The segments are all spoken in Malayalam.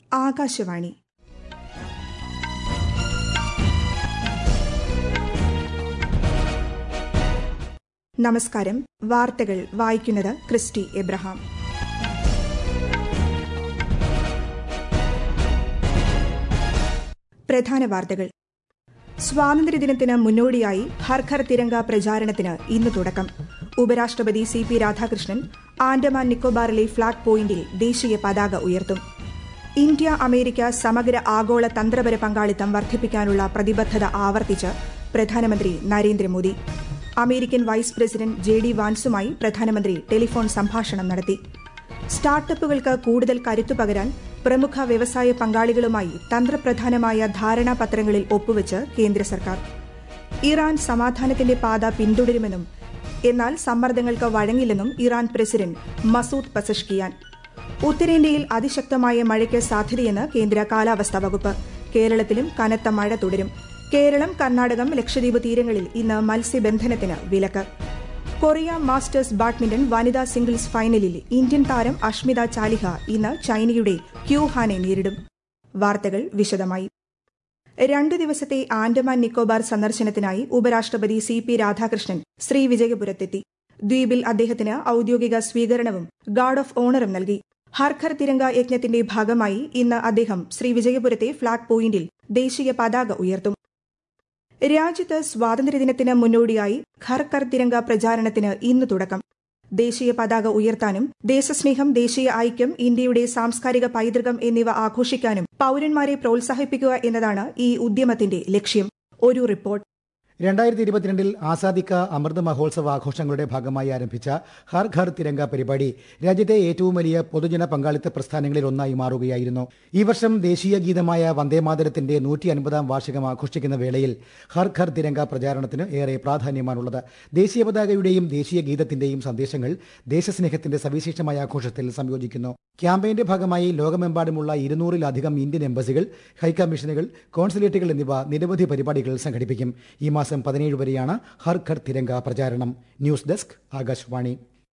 ആകാശവാണി നമസ്കാരം വാർത്തകൾ വായിക്കുന്നത് ക്രിസ്റ്റി എബ്രഹാം പ്രധാന വാർത്തകൾ സ്വാതന്ത്ര്യദിനത്തിന് മുന്നോടിയായി ഹർ ഘർ തിരങ്ക പ്രചാരണത്തിന് ഇന്ന് തുടക്കം ഉപരാഷ്ട്രപതി സി പി രാധാകൃഷ്ണൻ ആൻഡമാൻ നിക്കോബാറിലെ ഫ്ളാഗ് പോയിന്റിൽ ദേശീയ പതാക ഉയർത്തും ഇന്ത്യ അമേരിക്ക സമഗ്ര ആഗോള തന്ത്രപര പങ്കാളിത്തം വർദ്ധിപ്പിക്കാനുള്ള പ്രതിബദ്ധത ആവർത്തിച്ച് പ്രധാനമന്ത്രി Narendra Modi American vice president J D വാൻസുമായി പ്രധാനമന്ത്രി ടെലിഫോൺ സംഭാഷണം നടത്തി സ്റ്റാർട്ടപ്പുകൾക്ക് കൂടുതൽ കരുത്തു പകരാൻ പ്രമുഖ വ്യവസായ പങ്കാളികളുമായി തന്ത്രപ്രധാനമായ ധാരണാപത്രങ്ങളിൽ ഒപ്പുവച്ച് കേന്ദ്ര സർക്കാർ ഇറാൻ സമാധാനത്തിന്റെ പാത പിന്തുടരുമെന്നും എന്നാൽ സമ്മർദ്ദങ്ങൾക്ക് വഴങ്ങില്ലെന്നും ഇറാൻ പ്രസിഡന്റ് മസൂദ് പസഷ്കിയാൻ ഉത്തരേന്ത്യയിൽ അതിശക്തമായ മഴയ്ക്ക് സാധ്യതയെന്ന് കേന്ദ്ര കാലാവസ്ഥാ വകുപ്പ് കേരളത്തിലും കനത്ത മഴ തുടരും കേരളം കർണാടകം ലക്ഷദ്വീപ് തീരങ്ങളിൽ ഇന്ന് മത്സ്യബന്ധനത്തിന് വിലക്ക് കൊറിയ മാസ്റ്റേഴ്സ് ബാഡ്മിന്റൺ വനിതാ സിംഗിൾസ് ഫൈനലിൽ ഇന്ത്യൻ താരം അഷ്മിത ചാലിഹ ഇന്ന് ചൈനയുടെ ക്യൂഹാനെ നേരിടും വാർത്തകൾ വിശദമായി രണ്ടു ദിവസത്തെ ആൻഡമാൻ നിക്കോബാർ സന്ദർശനത്തിനായി ഉപരാഷ്ട്രപതി സി പി രാധാകൃഷ്ണൻ ശ്രീവിജയപുരത്തെത്തി ദ്വീപിൽ അദ്ദേഹത്തിന് ഔദ്യോഗിക സ്വീകരണവും ഗാർഡ് ഓഫ് ഓണറും നൽകി ഹർഘർ തിരങ്ക യജ്ഞത്തിന്റെ ഭാഗമായി ഇന്ന് അദ്ദേഹം ശ്രീവിജയപുരത്തെ ഫ്ളാഗ് പോയിന്റിൽ ദേശീയ പതാക ഉയർത്തും രാജ്യത്ത് സ്വാതന്ത്ര്യദിനത്തിന് മുന്നോടിയായി ഘർ കർ തിരങ്ക പ്രചാരണത്തിന് ഇന്ന് തുടക്കം ദേശീയ പതാക ഉയർത്താനും ദേശസ്നേഹം ദേശീയ ഐക്യം ഇന്ത്യയുടെ സാംസ്കാരിക പൈതൃകം എന്നിവ ആഘോഷിക്കാനും പൌരന്മാരെ പ്രോത്സാഹിപ്പിക്കുക എന്നതാണ് ഈ ഉദ്യമത്തിന്റെ ലക്ഷ്യം ഒരു റിപ്പോർട്ട് രണ്ടായിരത്തി ഇരുപത്തിരണ്ടിൽ ആസാദിക്ക അമൃത് മഹോത്സവ ആഘോഷങ്ങളുടെ ഭാഗമായി ആരംഭിച്ച ഹർ ഘർ തിരങ്ക പരിപാടി രാജ്യത്തെ ഏറ്റവും വലിയ പൊതുജന പങ്കാളിത്ത പ്രസ്ഥാനങ്ങളിൽ ഒന്നായി മാറുകയായിരുന്നു ഈ വർഷം ദേശീയ ഗീതമായ വന്ദേമാതരത്തിന്റെ നൂറ്റി അൻപതാം വാർഷികം ആഘോഷിക്കുന്ന വേളയിൽ ഹർ ഘർ തിരങ്ക പ്രചാരണത്തിന് ഏറെ പ്രാധാന്യമാണുള്ളത് ദേശീയ പതാകയുടെയും ദേശീയ ഗീതത്തിന്റെയും സന്ദേശങ്ങൾ ദേശസ്നേഹത്തിന്റെ സവിശേഷമായ ആഘോഷത്തിൽ സംയോജിക്കുന്നു ക്യാമ്പയിന്റെ ഭാഗമായി ലോകമെമ്പാടുമുള്ള ഇരുന്നൂറിലധികം ഇന്ത്യൻ എംബസികൾ ഹൈക്കമ്മീഷനുകൾ കോൺസുലേറ്റുകൾ എന്നിവ നിരവധി പരിപാടികൾ സംഘടിപ്പിക്കും ഈ മാസം പതിനേഴ് വരെയാണ് ഹർ ഘർ തിരങ്ക പ്രചാരണം ന്യൂസ് ഡെസ്ക് ആകാശവാണി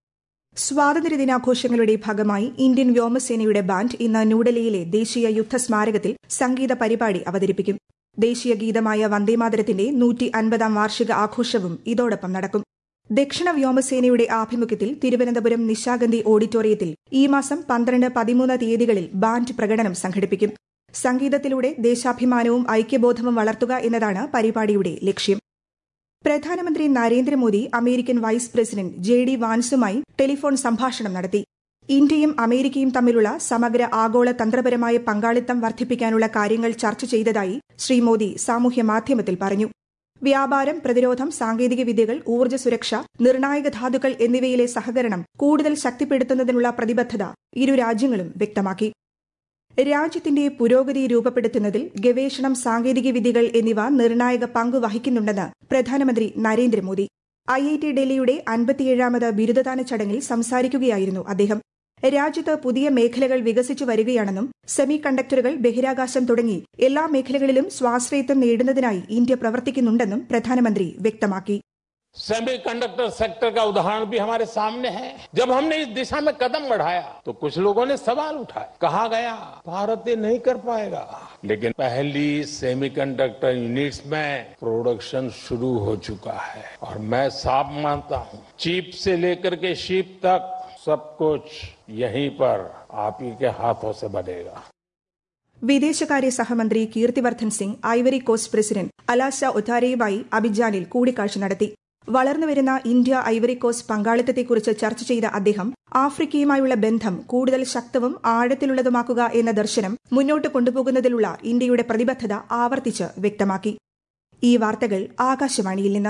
സ്വാതന്ത്ര്യദിനാഘോഷങ്ങളുടെ ഭാഗമായി ഇന്ത്യൻ വ്യോമസേനയുടെ ബാൻഡ് ഇന്ന് ന്യൂഡൽഹിയിലെ ദേശീയ യുദ്ധ സ്മാരകത്തിൽ സംഗീത പരിപാടി അവതരിപ്പിക്കും ദേശീയ ഗീതമായ വന്ദേമാതരത്തിന്റെ നൂറ്റി അൻപതാം വാർഷിക ആഘോഷവും ഇതോടൊപ്പം നടക്കും ദക്ഷിണ വ്യോമസേനയുടെ ആഭിമുഖ്യത്തിൽ തിരുവനന്തപുരം നിശാഗന്ധി ഓഡിറ്റോറിയത്തിൽ ഈ മാസം പന്ത്രണ്ട് പതിമൂന്ന് തീയതികളിൽ ബാൻഡ് പ്രകടനം സംഘടിപ്പിക്കും സംഗീതത്തിലൂടെ ദേശാഭിമാനവും ഐക്യബോധവും വളർത്തുക എന്നതാണ് പരിപാടിയുടെ ലക്ഷ്യം പ്രധാനമന്ത്രി Narendra Modi American vice president J D വാൻസുമായി telephone സംഭാഷണം നടത്തി ഇന്ത്യയും അമേരിക്കയും തമ്മിലുള്ള സമഗ്ര ആഗോള തന്ത്രപരമായ പങ്കാളിത്തം വർദ്ധിപ്പിക്കാനുള്ള കാര്യങ്ങൾ ചർച്ച ചെയ്തതായി ശ്രീ മോദി സാമൂഹ്യ മാധ്യമത്തിൽ പറഞ്ഞു വ്യാപാരം പ്രതിരോധം സാങ്കേതിക വിദ്യകൾ ഊർജ്ജ സുരക്ഷ നിർണായക ധാതുക്കൾ എന്നിവയിലെ സഹകരണം കൂടുതൽ ശക്തിപ്പെടുത്തുന്നതിനുള്ള പ്രതിബദ്ധത ഇരു രാജ്യങ്ങളും വ്യക്തമാക്കി രാജ്യത്തിന്റെ പുരോഗതി രൂപപ്പെടുത്തുന്നതിൽ ഗവേഷണം സാങ്കേതിക വിദ്യകൾ എന്നിവ നിർണായക പങ്ക് വഹിക്കുന്നുണ്ടെന്ന് പ്രധാനമന്ത്രി നരേന്ദ്രമോദി ഐ ഐ ടി ഡൽഹിയുടെ അൻപത്തിയേഴാമത് ബിരുദദാന ചടങ്ങിൽ സംസാരിക്കുകയായിരുന്നു അദ്ദേഹം രാജ്യത്ത് പുതിയ മേഖലകൾ വികസിച്ചു വരികയാണെന്നും സെമി കണ്ടക്ടറുകൾ ബഹിരാകാശം തുടങ്ങി എല്ലാ മേഖലകളിലും സ്വാശ്രയത്വം നേടുന്നതിനായി ഇന്ത്യ പ്രവർത്തിക്കുന്നുണ്ടെന്നും പ്രധാനമന്ത്രി വ്യക്തമാക്കി सेमी कंडक्टर सेक्टर का उदाहरण भी हमारे सामने है जब हमने इस दिशा में कदम बढ़ाया तो कुछ लोगों ने सवाल उठाए कहा गया भारत ये नहीं कर पाएगा लेकिन पहली सेमीकंडक्टर यूनिट्स में प्रोडक्शन शुरू हो चुका है और मैं साफ मानता हूं चिप से लेकर के शिप तक सब कुछ यहीं पर आप ही के हाथों से बनेगा വിദേശകാര്യ സഹമന്ത്രി Kirtivardhan Singh Ivory Coast president Alassane ഒത്താരയുമായി അബിജാനിൽ കൂടിക്കാഴ്ച നടത്തി വളർന്നുവരുന്ന ഇന്ത്യ ഐവറി കോസ്റ്റ് പങ്കാളിത്തത്തെക്കുറിച്ച് ചർച്ച ചെയ്ത അദ്ദേഹം ആഫ്രിക്കയുമായുള്ള ബന്ധം കൂടുതൽ ശക്തവും ആഴത്തിലുള്ളതുമാക്കുക എന്ന ദർശനം മുന്നോട്ട് കൊണ്ടുപോകുന്നതിലുള്ള ഇന്ത്യയുടെ പ്രതിബദ്ധത ആവർത്തിച്ച് വ്യക്തമാക്കി ഈ വാർത്തകൾ ആകാശവാണിയിൽ നിന്ന്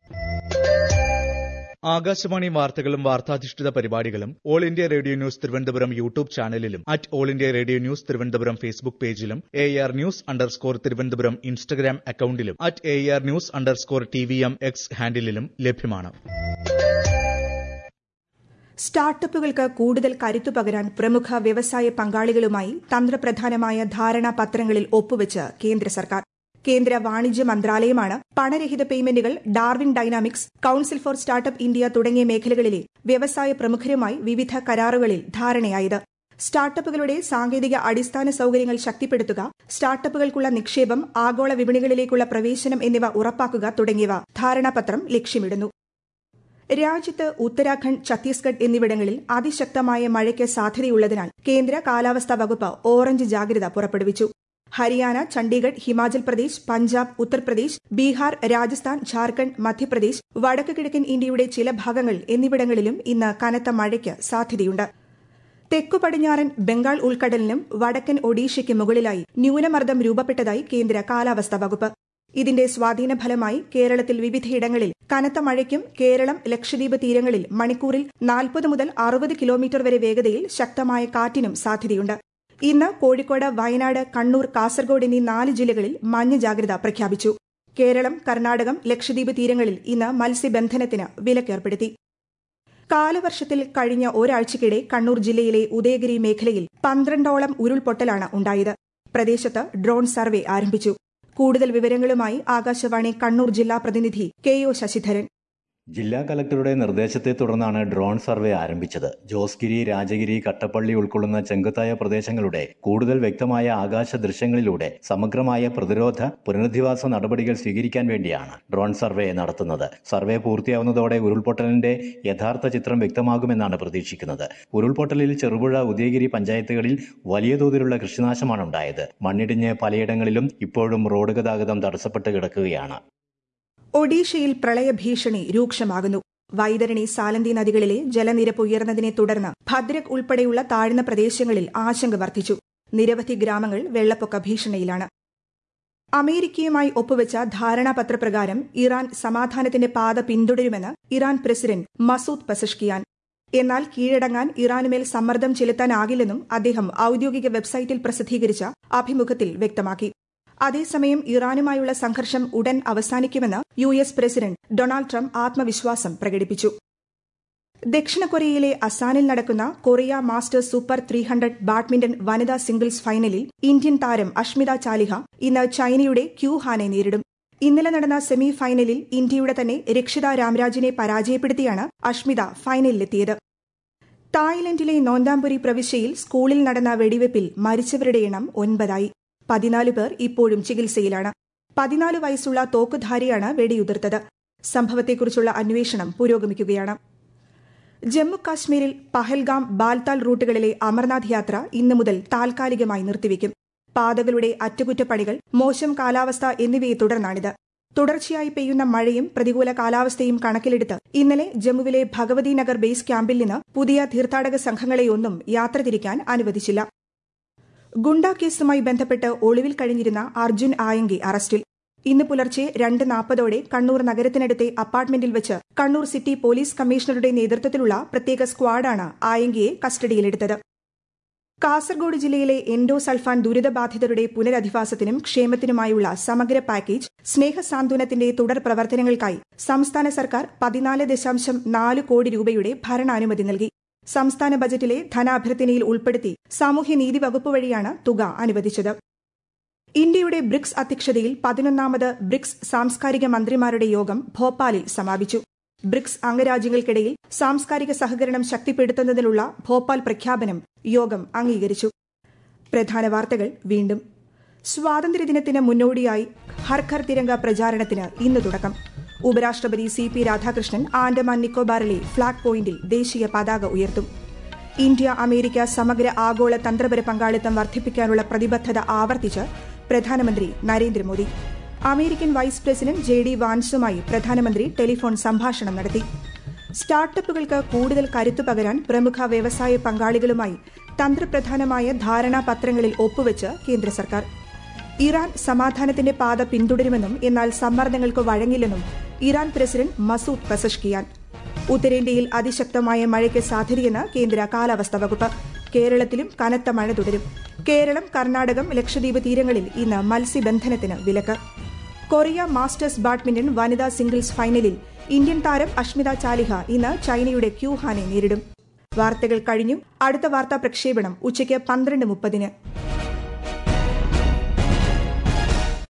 ആകാശവാണി വാർത്തകളും വാർത്താധിഷ്ഠിത പരിപാടികളും All India Radio news Thiruvananthapuram YouTube ചാനലിലും at All India Radio news Thiruvananthapuram Facebook പേജിലും A R news underscore Thiruvananthapuram Instagram അക്കൌണ്ടിലും at A R news underscore T V M X ഹാൻഡിലും ലഭ്യമാണ് സ്റ്റാർട്ടപ്പുകൾക്ക് കൂടുതൽ കരുത്തു പകരാൻ പ്രമുഖ വ്യവസായ പങ്കാളികളുമായി തന്ത്രപ്രധാനമായ ധാരണാപത്രങ്ങളിൽ ഒപ്പുവച്ച് കേന്ദ്ര സർക്കാർ കേന്ദ്ര വാണിജ്യ മന്ത്രാലയമാണ് പണരഹിത പേയ്മെന്റുകൾ Darwin Dynamics council for startup India തുടങ്ങിയ മേഖലകളിലെ വ്യവസായ പ്രമുഖരുമായി വിവിധ കരാറുകളിൽ ധാരണയായത് സ്റ്റാർട്ടപ്പുകളുടെ സാങ്കേതിക അടിസ്ഥാന സൌകര്യങ്ങൾ ശക്തിപ്പെടുത്തുക സ്റ്റാർട്ടപ്പുകൾക്കുള്ള നിക്ഷേപം ആഗോള വിപണികളിലേക്കുള്ള പ്രവേശനം എന്നിവ ഉറപ്പാക്കുക തുടങ്ങിയവ ധാരണാപത്രം ലക്ഷ്യമിടുന്നു രാജ്യത്ത് ഉത്തരാഖണ്ഡ് ഛത്തീസ്ഗഡ് എന്നിവിടങ്ങളിൽ അതിശക്തമായ മഴയ്ക്ക് സാധ്യതയുള്ളതിനാൽ കേന്ദ്ര കാലാവസ്ഥാ വകുപ്പ് ഓറഞ്ച് ജാഗ്രത പുറപ്പെടുവിച്ചു ഹരിയാന ചണ്ഡീഗഡ് ഹിമാചൽ പ്രദേശ് പഞ്ചാബ് ഉത്തർപ്രദേശ് ബീഹാർ രാജസ്ഥാൻ ഝാർഖണ്ഡ് മധ്യപ്രദേശ് വടക്ക് കിഴക്കൻ ഇന്ത്യയുടെ ചില ഭാഗങ്ങൾ എന്നിവിടങ്ങളിലും ഇന്ന് കനത്ത മഴയ്ക്ക് സാധ്യതയുണ്ട് തെക്കു പടിഞ്ഞാറൻ ബംഗാൾ ഉൾക്കടലിനും വടക്കൻ ഒഡീഷയ്ക്ക് മുകളിലായി ന്യൂനമർദ്ദം രൂപപ്പെട്ടതായി കേന്ദ്ര കാലാവസ്ഥാ വകുപ്പ് ഇതിന്റെ സ്വാധീന ഫലമായി കേരളത്തിൽ വിവിധയിടങ്ങളിൽ കനത്ത മഴയ്ക്കും കേരളം ലക്ഷദ്വീപ് തീരങ്ങളിൽ മണിക്കൂറിൽ നാൽപ്പത് മുതൽ അറുപത് കിലോമീറ്റർ വരെ വേഗതയിൽ ശക്തമായ കാറ്റിനും സാധ്യതയുണ്ട് ഇന്ന് കോഴിക്കോട് വയനാട് കണ്ണൂർ കാസർഗോഡ് എന്നീ നാല് ജില്ലകളിൽ മഞ്ഞ ജാഗ്രത പ്രഖ്യാപിച്ചു കേരളം കർണാടകം ലക്ഷദ്വീപ് തീരങ്ങളിൽ ഇന്ന് മത്സ്യബന്ധനത്തിന് വിലക്കേർപ്പെടുത്തി കാലവർഷത്തിൽ കഴിഞ്ഞ ഒരാഴ്ചയ്ക്കിടെ കണ്ണൂർ ജില്ലയിലെ ഉദയഗിരി മേഖലയിൽ പന്ത്രണ്ടോളം ഉരുൾപൊട്ടലാണ് ഉണ്ടായത് പ്രദേശത്ത് ഡ്രോൺ സർവേ ആരംഭിച്ചു കൂടുതൽ വിവരങ്ങളുമായി ആകാശവാണി കണ്ണൂർ ജില്ലാ പ്രതിനിധി കെ ഒ ശശിധരൻ ജില്ലാ കലക്ടറുടെ നിർദ്ദേശത്തെ തുടർന്നാണ് ഡ്രോൺ സർവേ ആരംഭിച്ചത് ജോസ്ഗിരി രാജഗിരി കട്ടപ്പള്ളി ഉൾക്കൊള്ളുന്ന ചെങ്കുത്തായ പ്രദേശങ്ങളുടെ കൂടുതൽ വ്യക്തമായ ആകാശ ദൃശ്യങ്ങളിലൂടെ സമഗ്രമായ പ്രതിരോധ പുനരധിവാസ നടപടികൾ സ്വീകരിക്കാൻ വേണ്ടിയാണ് ഡ്രോൺ സർവേ നടത്തുന്നത് സർവേ പൂർത്തിയാവുന്നതോടെ ഉരുൾപൊട്ടലിന്റെ യഥാർത്ഥ ചിത്രം വ്യക്തമാകുമെന്നാണ് പ്രതീക്ഷിക്കുന്നത് ഉരുൾപൊട്ടലിൽ ചെറുപുഴ ഉദയഗിരി പഞ്ചായത്തുകളിൽ വലിയ തോതിലുള്ള കൃഷിനാശമാണ് ഉണ്ടായത് മണ്ണിടിഞ്ഞ് പലയിടങ്ങളിലും ഇപ്പോഴും റോഡ് ഗതാഗതം തടസ്സപ്പെട്ട് കിടക്കുകയാണ് ഒഡീഷയിൽ പ്രളയഭീഷണി രൂക്ഷമാകുന്നു വൈതരണി സാലന്തി നദികളിലെ ജലനിരപ്പ് ഉയർന്നതിനെ തുടർന്ന് ഭദ്രക് ഉൾപ്പെടെയുള്ള താഴ്ന്ന പ്രദേശങ്ങളിൽ ആശങ്ക വർദ്ധിച്ചു നിരവധി ഗ്രാമങ്ങൾ വെള്ളപ്പൊക്ക ഭീഷണിയിലാണ് അമേരിക്കയുമായി ഒപ്പുവെച്ച ധാരണാപത്രപ്രകാരം ഇറാൻ സമാധാനത്തിന്റെ പാത പിന്തുടരുമെന്ന് ഇറാൻ പ്രസിഡന്റ് മസൂദ് പസഷ്കിയാൻ എന്നാൽ കീഴടങ്ങാൻ ഇറാനുമേൽ സമ്മർദ്ദം ചെലുത്താനാകില്ലെന്നും അദ്ദേഹം ഔദ്യോഗിക വെബ്സൈറ്റിൽ പ്രസിദ്ധീകരിച്ച അഭിമുഖത്തിൽ വ്യക്തമാക്കി അതേസമയം ഇറാനുമായുള്ള സംഘർഷം ഉടൻ അവസാനിക്കുമെന്ന് U S president Donald Trump ആത്മവിശ്വാസം പ്രകടിപ്പിച്ചു ദക്ഷിണ കൊറിയയിലെ അസാനിൽ നടക്കുന്ന Korea Masters super three hundred badminton വനിതാ സിംഗിൾസ് ഫൈനലിൽ ഇന്ത്യൻ താരം അഷ്മിത ചാലിഹ ഇന്ന് ചൈനയുടെ ക്യൂ ഹാനെ നേരിടും ഇന്നലെ നടന്ന സെമി ഫൈനലിൽ ഇന്ത്യയുടെ തന്നെ രക്ഷിത രാംരാജിനെ പരാജയപ്പെടുത്തിയാണ് അഷ്മിത ഫൈനലിലെത്തിയത് തായ്ലൻഡിലെ നോന്താംപുരി പ്രവിശ്യയിൽ സ്കൂളിൽ നടന്ന വെടിവെപ്പിൽ മരിച്ചവരുടെ എണ്ണം ഒൻപതായി പതിനാല് പേർ ഇപ്പോഴും ചികിത്സയിലാണ് പതിനാല് വയസ്സുള്ള തോക്കുധാരിയാണ് വെടിയുതിർത്തത് സംഭവത്തെക്കുറിച്ചുള്ള അന്വേഷണം പുരോഗമിക്കുകയാണ് ജമ്മു കാശ്മീരിൽ പഹൽഗാം ബാൽതാൽ റൂട്ടുകളിലെ അമർനാഥ് യാത്ര ഇന്നു മുതൽ താൽക്കാലികമായി നിർത്തിവെക്കും പാതകളുടെ അറ്റകുറ്റപ്പണികൾ മോശം കാലാവസ്ഥ എന്നിവയെ തുടർന്നാണിത് തുടർച്ചയായി പെയ്യുന്ന മഴയും പ്രതികൂല കാലാവസ്ഥയും കണക്കിലെടുത്ത് ഇന്നലെ ജമ്മുവിലെ ഭഗവതി നഗർ ബേസ് ക്യാമ്പിൽ നിന്ന് പുതിയ തീർത്ഥാടക സംഘങ്ങളെയൊന്നും യാത്ര തിരിക്കാൻ അനുവദിച്ചില്ല ഗുണ്ടാ കേസുമായി ബന്ധപ്പെട്ട് ഒളിവിൽ കഴിഞ്ഞിരുന്ന അർജുൻ ആയങ്കി അറസ്റ്റിൽ ഇന്ന് പുലർച്ചെ രണ്ട് നാൽപ്പതോടെ കണ്ണൂർ നഗരത്തിനടുത്തെ അപ്പാർട്ട്മെന്റിൽ വെച്ച് കണ്ണൂർ സിറ്റി പോലീസ് കമ്മീഷണറുടെ നേതൃത്വത്തിലുള്ള പ്രത്യേക സ്ക്വാഡാണ് ആയങ്കിയെ കസ്റ്റഡിയിലെടുത്തത് കാസർഗോഡ് ജില്ലയിലെ എൻഡോസൾഫാൻ ദുരിതബാധിതരുടെ പുനരധിവാസത്തിനും ക്ഷേമത്തിനുമായുള്ള സമഗ്ര പാക്കേജ് സ്നേഹസാന്ത്വനത്തിന്റെ തുടർ പ്രവർത്തനങ്ങൾക്കായി സംസ്ഥാന സർക്കാർ പതിനാല് ദശാംശം നാല് കോടി രൂപയുടെ ഭരണാനുമതി നൽകി സംസ്ഥാന ബജറ്റിലെ ധനാഭ്യർത്ഥനയിൽ ഉൾപ്പെടുത്തി സാമൂഹ്യനീതി വകുപ്പ് വഴിയാണ് തുക അനുവദിച്ചത് ഇന്ത്യയുടെ ബ്രിക്സ് അധ്യക്ഷതയിൽ പതിനൊന്നാമത് ബ്രിക്സ് സാംസ്കാരിക മന്ത്രിമാരുടെ യോഗം ഭോപ്പാലിൽ സമാപിച്ചു ബ്രിക്സ് അംഗരാജ്യങ്ങൾക്കിടയിൽ സാംസ്കാരിക സഹകരണം ശക്തിപ്പെടുത്തുന്നതിനുള്ള ഭോപ്പാൽ പ്രഖ്യാപനം യോഗം അംഗീകരിച്ചു പ്രധാന വാർത്തകൾ വീണ്ടും സ്വാതന്ത്ര്യദിനത്തിന് മുന്നോടിയായി ഹർ ഘർ തിരങ്ക പ്രചാരണത്തിന് ഇന്ന് തുടക്കം ഉപരാഷ്ട്രപതി സി പി രാധാകൃഷ്ണൻ ആൻഡമാൻ നിക്കോബാറിലെ ഫ്ളാഗ് പോയിന്റിൽ ദേശീയ പതാക ഉയർത്തും ഇന്ത്യ അമേരിക്ക സമഗ്ര ആഗോള തന്ത്രപര പങ്കാളിത്തം വർദ്ധിപ്പിക്കാനുള്ള പ്രതിബദ്ധത ആവർത്തിച്ച് പ്രധാനമന്ത്രി Narendra Modi American vice president J D വാൻസുമായി പ്രധാനമന്ത്രി ടെലിഫോൺ സംഭാഷണം നടത്തി സ്റ്റാർട്ടപ്പുകൾക്ക് കൂടുതൽ കരുത്തു പകരാൻ പ്രമുഖ വ്യവസായ പങ്കാളികളുമായി തന്ത്രപ്രധാനമായ ധാരണാപത്രങ്ങളിൽ ഒപ്പുവെച്ച് കേന്ദ്ര സർക്കാർ ഇറാൻ സമാധാനത്തിന്റെ പാത പിന്തുടരുമെന്നും എന്നാൽ സമ്മർദ്ദങ്ങൾക്ക് വഴങ്ങില്ലെന്നും ഇറാൻ പ്രസിഡന്റ് മസൂദ് പസഷ്കിയാൻ ഉത്തരേന്ത്യയിൽ അതിശക്തമായ മഴയ്ക്ക് സാധ്യതയെന്ന് കേന്ദ്ര കാലാവസ്ഥാ വകുപ്പ് കേരളത്തിലും കനത്ത മഴ തുടരും കേരളം കർണാടകം ലക്ഷദ്വീപ് തീരങ്ങളിൽ ഇന്ന് മത്സ്യബന്ധനത്തിന് വിലക്ക് കൊറിയ മാസ്റ്റേഴ്സ് ബാഡ്മിന്റൺ വനിതാ സിംഗിൾസ് ഫൈനലിൽ ഇന്ത്യൻ താരം അഷ്മിത ചാലിഹ ഇന്ന് ചൈനയുടെ ക്യൂഹാനെ നേരിടും വാർത്തകൾ കഴിഞ്ഞു അടുത്ത വാർത്താ പ്രക്ഷേപണം ഉച്ചയ്ക്ക് പന്ത്രണ്ട് മുപ്പതിന്